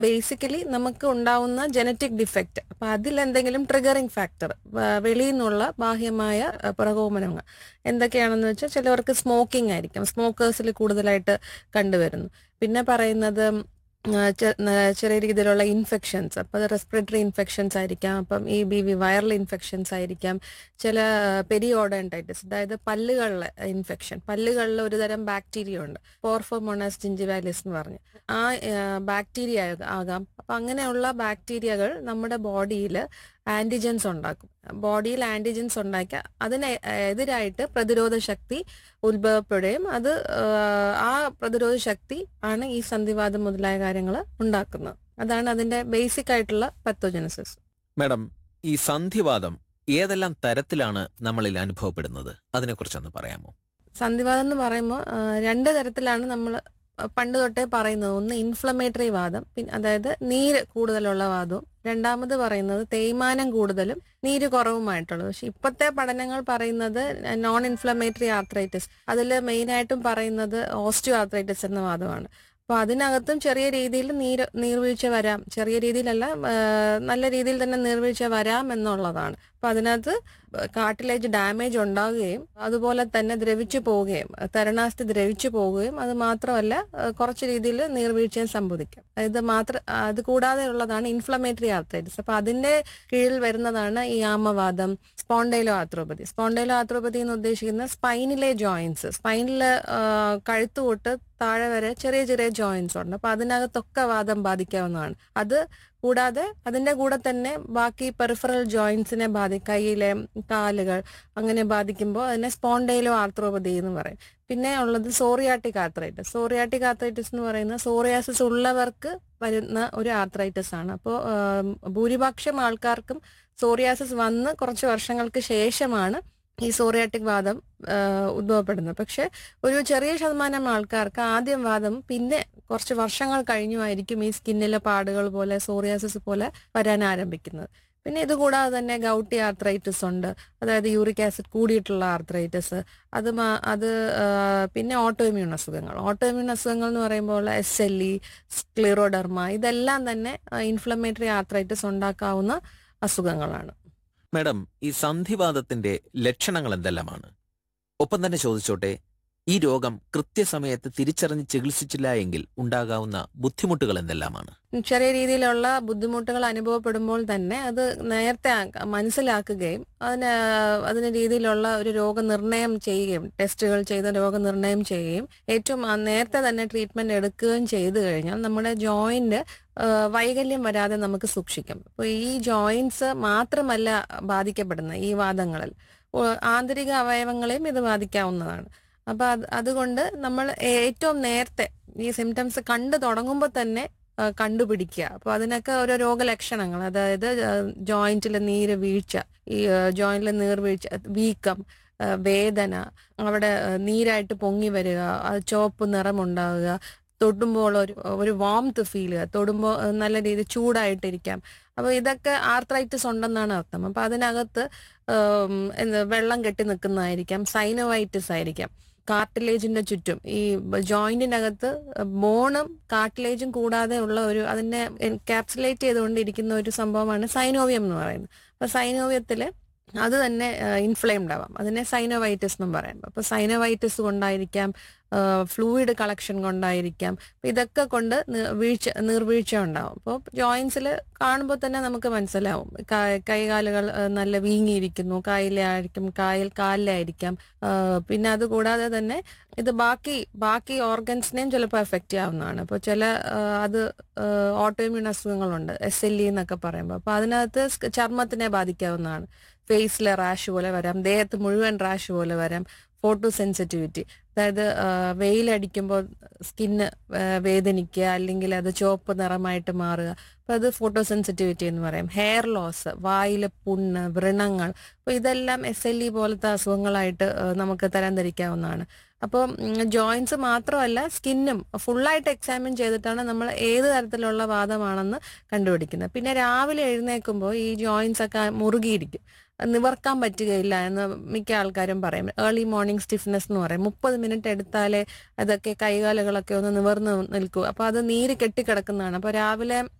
basically നമുക്ക് ഉണ്ടാവുന്ന genetic defect അപ്പൊ അതിലെന്തെങ്കിലും ട്രിഗറിങ് ഫാക്ടർ വെളിയിൽ നിന്നുള്ള ബാഹ്യമായ അഹ്, പ്രകോപനങ്ങൾ എന്തൊക്കെയാണെന്ന് വെച്ചാൽ ചിലവർക്ക് സ്മോക്കിംഗ് ആയിരിക്കും സ്മോക്കേഴ്സിൽ കൂടുതലായിട്ട് കണ്ടുവരുന്നു പിന്നെ പറയുന്നത് ഉം, ആ, ചെ- ന- ചെറിയ രീതിയിലുള്ള ഇൻഫെക്ഷൻസ് അപ്പം അത് റെസ്പിറേറ്ററി ഇൻഫെക്ഷൻസ് ആയിരിക്കാം അപ്പം ഈ ബി വി വൈറൽ ഇൻഫെക്ഷൻസ് ആയിരിക്കാം ചില പെരിയോഡൻറ്റൈറ്റിസ് അതായത് പല്ലുകളിലെ ഇൻഫെക്ഷൻ പല്ലുകളിൽ ഒരു തരം ബാക്ടീരിയ ഉണ്ട് പോർഫോമോണാസ് ജിഞ്ചിവാലിസ് എന്ന് പറഞ്ഞ് ആ ബാക്ടീരിയ ആകാം അപ്പം അങ്ങനെയുള്ള ബാക്ടീരിയകൾ നമ്മുടെ ബോഡിയിൽ ആന്റിജൻസ് ഉണ്ടാക്കും ബോഡിയിൽ ആന്റിജൻസ് ഉണ്ടാക്കി അതിന് എതിരായിട്ട് പ്രതിരോധ ശക്തി ഉത്ഭവപ്പെടുകയും അത് ആ, ആ പ്രതിരോധ ശക്തി ആണ് ഈ സന്ധിവാദം മുതലായ കാര്യങ്ങൾ ഉണ്ടാക്കുന്നത് അതാണ് അതിന്റെ ബേസിക് ആയിട്ടുള്ള പത്തോജനസിസ് മാഡം ഈ സന്ധിവാദം ഏതെല്ലാം തരത്തിലാണ് നമ്മളിൽ അനുഭവപ്പെടുന്നത് അതിനെക്കുറിച്ചൊന്ന് പറയാമോ സന്ധിവാദം എന്ന് പറയുമ്പോൾ ആ, രണ്ട് തരത്തിലാണ് നമ്മൾ പണ്ട് തൊട്ടേ പറയുന്നത് ഒന്ന് ഇൻഫ്ലമേറ്ററി വാദം പിന്നെ അതായത് നീര് കൂടുതലുള്ള വാദവും രണ്ടാമത് പറയുന്നത് തേയ്മാനം കൂടുതലും നീര് കുറവുമായിട്ടുള്ളത് പക്ഷെ ഇപ്പോഴത്തെ പഠനങ്ങൾ പറയുന്നത് നോൺ ഇൻഫ്ലമേറ്ററി ആർത്രൈറ്റിസ് അതിൽ മെയിനായിട്ടും പറയുന്നത് ഓസ്റ്റിയോ ആർത്രൈറ്റിസ് എന്ന വാദമാണ് അപ്പോൾ അതിനകത്തും ചെറിയ രീതിയിൽ നീര് നീർവീഴ്ച വരാം ചെറിയ രീതിയിലല്ല ആ, നല്ല രീതിയിൽ തന്നെ നീർവീഴ്ച വരാം എന്നുള്ളതാണ് അപ്പൊ അതിനകത്ത് കാർട്ടിലേജ് ഡാമേജ് ഉണ്ടാവുകയും അതുപോലെ തന്നെ ദ്രവിച്ചു പോവുകയും തരണാസ്ഥി ദ്രവിച്ചു പോവുകയും അത് മാത്രമല്ല ആ, കുറച്ച് രീതിയിൽ നീർവീഴ്ചയും സംഭവിക്കാം ഇത് മാത്രം അത് കൂടാതെ ഉള്ളതാണ് ഇൻഫ്ലമേറ്ററി ആർത്രൈറ്റിസ് അപ്പൊ അതിന്റെ കീഴിൽ വരുന്നതാണ് ഈ ആമവാദം സ്പോണ്ടൈലോ ആർത്രോപതി സ്പോണ്ടൈലോ ആർത്രോപതി എന്ന് ഉദ്ദേശിക്കുന്ന സ്പൈനിലെ ജോയിന്റ്സ് സ്പൈനിലെ കഴുത്ത് തൊട്ട് താഴെ വരെ ചെറിയ ചെറിയ ജോയിന്റ്സ് ഉണ്ട് അപ്പൊ അതിനകത്തൊക്കെ വാദം ബാധിക്കാവുന്നതാണ് അത് കൂടാതെ അതിന്റെ കൂടെ തന്നെ ബാക്കി പെറിഫറൽ ജോയിന്റ്സിനെ ബാധി കൈയിലെ കാലുകൾ അങ്ങനെ ബാധിക്കുമ്പോൾ അതിനെ സ്പോണ്ടൈലോ ആർത്രോപതി എന്ന് പറയും പിന്നെ ഉള്ളത് സോറിയാട്ടിക് ആർത്രൈറ്റിസ് സോറിയാട്ടിക് ആർത്രൈറ്റിസ് എന്ന് പറയുന്നത് സോറിയാസിസ് ഉള്ളവർക്ക് വരുന്ന ഒരു ആർത്രൈറ്റിസ് ആണ് അപ്പോൾ ഭൂരിപക്ഷം ആൾക്കാർക്കും സോറിയാസിസ് വന്ന് കുറച്ച് വർഷങ്ങൾക്ക് ശേഷമാണ് ഈ സോറിയാട്ടിക് വാദം ആ, ഉദ്ഭവപ്പെടുന്നത് പക്ഷെ ഒരു ചെറിയ ശതമാനം ആൾക്കാർക്ക് ആദ്യം വാദം പിന്നെ കുറച്ച് വർഷങ്ങൾ കഴിഞ്ഞുമായിരിക്കും ഈ സ്കിന്നിലെ പാടുകൾ പോലെ സോറിയാസിസ് പോലെ വരാൻ ആരംഭിക്കുന്നത് പിന്നെ ഇത് കൂടാതെ തന്നെ ഗൗട്ടി ആർത്രൈറ്റിസ് ഉണ്ട് അതായത് യൂറിക് ആസിഡ് കൂടിയിട്ടുള്ള ആർത്രൈറ്റിസ് അത് മാ- അത് ആ, പിന്നെ ഓട്ടോ ഇമ്മ്യൂൺ അസുഖങ്ങൾ ഓട്ടോ ഇമ്മ്യൂൺ അസുഖങ്ങൾ എന്ന് പറയുമ്പോൾ എസ് എൽ ഇ സ്ക്ലിറോഡർമ ഇതെല്ലാം തന്നെ ഇൻഫ്ലമേറ്ററി ആർത്രൈറ്റിസ് ഉണ്ടാക്കാവുന്ന അസുഖങ്ങളാണ് മാഡം ഈ സന്ധിവാദത്തിന്റെ ലക്ഷണങ്ങൾ എന്തെല്ലാമാണ് ഒപ്പം തന്നെ ചോദിച്ചോട്ടെ ഈ രോഗം കൃത്യസമയത്ത് തിരിച്ചറിഞ്ഞ് ചികിത്സിച്ചില്ല എങ്കിൽ ഉണ്ടാകാവുന്ന ബുദ്ധിമുട്ടുകൾ എന്തെല്ലാമാണ് ചെറിയ രീതിയിലുള്ള ബുദ്ധിമുട്ടുകൾ അനുഭവപ്പെടുമ്പോൾ തന്നെ അത് നേരത്തെ ആക്ക- മനസ്സിലാക്കുകയും അതിന് അതിന് രീതിയിലുള്ള ഒരു രോഗനിർണയം ചെയ്യുകയും ടെസ്റ്റുകൾ ചെയ്ത് രോഗനിർണയം ചെയ്യുകയും ഏറ്റവും ആ നേരത്തെ തന്നെ ട്രീറ്റ്മെന്റ് എടുക്കുകയും ചെയ്തു കഴിഞ്ഞാൽ നമ്മുടെ ജോയിന്റ് വൈകല്യം വരാതെ നമുക്ക് സൂക്ഷിക്കാം അപ്പോൾ ഈ ജോയിന്റ്സ് മാത്രമല്ല ബാധിക്കപ്പെടുന്നത് ഈ വാദങ്ങളിൽ ഓ- ആന്തരിക അവയവങ്ങളെയും ഇത് ബാധിക്കാവുന്നതാണ് അപ്പൊ അത് അതുകൊണ്ട് നമ്മൾ ഏറ്റവും നേരത്തെ ഈ സിംറ്റംസ് കണ്ടു തുടങ്ങുമ്പോൾ തന്നെ ആ, കണ്ടുപിടിക്കുക അപ്പൊ അതിനൊക്കെ ഓരോ രോഗലക്ഷണങ്ങൾ അതായത് ജോയിന്റിലെ നീര് വീഴ്ച ഈ ജോയിന്റിലെ നീർവീഴ്ച വീക്കം ആ, വേദന അവിടെ ആ, നീരായിട്ട് പൊങ്ങി വരിക അത് ചുവപ്പ് നിറമുണ്ടാവുക തൊടുമ്പോൾ ഒരു ഒരു വാംത്ത് ഫീൽ ചെയ്യുക തൊടുമ്പോൾ ആ, നല്ല രീതിയിൽ ചൂടായിട്ടിരിക്കാം അപ്പൊ ഇതൊക്കെ ആർത്രൈറ്റിസ് ഉണ്ടെന്നാണ് അർത്ഥം അപ്പൊ അതിനകത്ത് ഉം, എന്ത് വെള്ളം കെട്ടി നിൽക്കുന്നതായിരിക്കാം സൈനോവൈറ്റിസ് ആയിരിക്കാം കാർട്ടിലേജിന്റെ ചുറ്റും ഈ ജോയിന്റിനകത്ത് ബോണും കാർട്ടിലേജും കൂടാതെ ഉള്ള ഒരു അതിനെ എൻകാപ്സുലേറ്റ് ചെയ്തുകൊണ്ടിരിക്കുന്ന ഒരു സംഭവമാണ് സൈനോവിയം എന്ന് പറയുന്നത് അപ്പൊ സൈനോവിയത്തില് അത് തന്നെ ഇൻഫ്ലെയിംഡ് ആവാം അതിനെ സൈനോവൈറ്റിസ് എന്നും പറയാം അപ്പൊ സൈനോവൈറ്റിസ് കൊണ്ടായിരിക്കാം ഫ്ലൂയിഡ് കളക്ഷൻ കൊണ്ടായിരിക്കാം അപ്പൊ ഇതൊക്കെ കൊണ്ട് നി- വീഴ്ച നീർവീഴ്ച ഉണ്ടാവും അപ്പോൾ ജോയിന്റ്സിൽ കാണുമ്പോൾ തന്നെ നമുക്ക് മനസ്സിലാവും കാ- കൈകാലുകൾ ആ, നല്ല വീങ്ങിയിരിക്കുന്നു കായലായിരിക്കും കായൽ കാലിലായിരിക്കാം ആ, പിന്നെ അത് കൂടാതെ തന്നെ ഇത് ബാക്കി ബാക്കി ഓർഗൻസിനെയും ചിലപ്പോൾ എഫക്റ്റ് ചെയ്യാവുന്നതാണ് അപ്പോൾ ചില ആ, അത് ഓട്ടോഇമ്യൂൺ അസുഖങ്ങളുണ്ട് എസ് എൽ ഇ എന്നൊക്കെ പറയുമ്പോൾ അപ്പോൾ അതിനകത്ത് സ് ചർമ്മത്തിനെ ബാധിക്കാവുന്നതാണ് ഫേസിലെ റാഷ് പോലെ വരാം ദേഹത്ത് മുഴുവൻ റാഷ് പോലെ വരാം ഫോട്ടോ സെൻസിറ്റിവിറ്റി അതായത് ആ, വെയിലടിക്കുമ്പോൾ സ്കിന്ന് വേദനിക്കുക അല്ലെങ്കിൽ അത് ചുവപ്പ് നിറമായിട്ട് മാറുക അപ്പൊ അത് ഫോട്ടോ സെൻസിറ്റിവിറ്റി എന്ന് പറയും ഹെയർ ലോസ് വായിലെ പുണ്ണ് വ്രണങ്ങൾ അപ്പൊ ഇതെല്ലാം എസ് എൽ ഇ പോലത്തെ അസുഖങ്ങളായിട്ട് ആ, നമുക്ക് തരംതിരിക്കാവുന്നതാണ് അപ്പോൾ ജോയിന്റ്സ് മാത്രമല്ല സ്കിന്നും ഫുള്ളായിട്ട് എക്സാമിൻ ചെയ്തിട്ടാണ് നമ്മൾ ഏത് തരത്തിലുള്ള വാദമാണെന്ന് കണ്ടുപിടിക്കുന്നത് പിന്നെ രാവിലെ എഴുന്നേൽക്കുമ്പോൾ ഈ ജോയിന്റ്സ് ഒക്കെ മുറുകിയിരിക്കും നിവർക്കാൻ പറ്റുകയില്ല എന്ന് മിക്ക ആൾക്കാരും പറയും ഏർലി മോർണിംഗ് സ്റ്റിഫ്നെസ് എന്ന് പറയും മുപ്പത് മിനിറ്റ് എടുത്താലേ അതൊക്കെ കൈകാലുകളൊക്കെ ഒന്ന് നിവർന്ന് നിൽക്കൂ അപ്പൊ അത് നീര് കെട്ടിക്കിടക്കുന്നതാണ് അപ്പൊ രാവിലെ